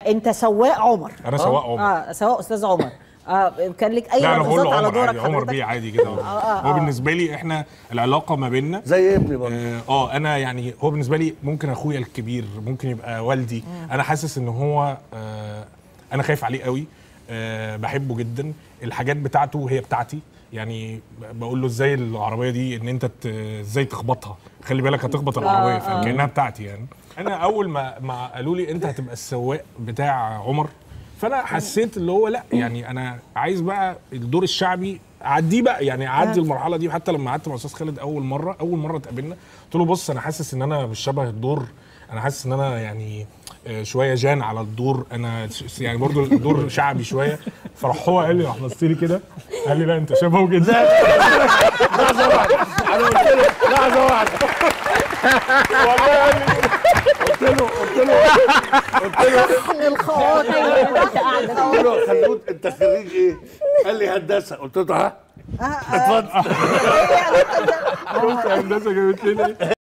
انت سواق عمر انا سواق عمر اه سواق استاذ عمر اه كان لك اي لا انا بقول ملحوظات له على عمر دورك عادي عمر حضرتك؟ بيه عادي كده آه، هو آه. بالنسبه لي احنا العلاقه ما بيننا زي ابني برضه اه آه، انا يعني هو بالنسبه لي ممكن اخويا الكبير ممكن يبقى والدي انا حاسس ان هو آه انا خايف عليه قوي آه بحبه جدا الحاجات بتاعته هي بتاعتي يعني بقول له ازاي العربيه دي ان انت ت- ازاي تخبطها خلي بالك هتخبط العربيه فاهم كانها بتاعتي يعني انا اول ما ما قالوا لي انت هتبقى السواق بتاع عمر فانا حسيت اللي هو لا يعني انا عايز بقى الدور الشعبي اعديه بقى يعني اعدي المرحله دي حتى لما قعدت مع استاذ خالد اول مره اول مره اتقابلنا قلت له بص انا حاسس ان انا مش شبه الدور انا حاسس ان انا يعني آه، شويه جان على الدور انا ش- يعني برضو الدور شعبي شويه فراح هو قال لي راح بص لي كده قال لي لا انت شبهه جدا لحظه واحده انا قلت له لحظه واحده قلت له قلت له قلت له احن الخواطر قلت له خلود انت خريج ايه؟ قال لي هندسه قلت له ها اتفضل بص يا هندسه جابت لنا ايه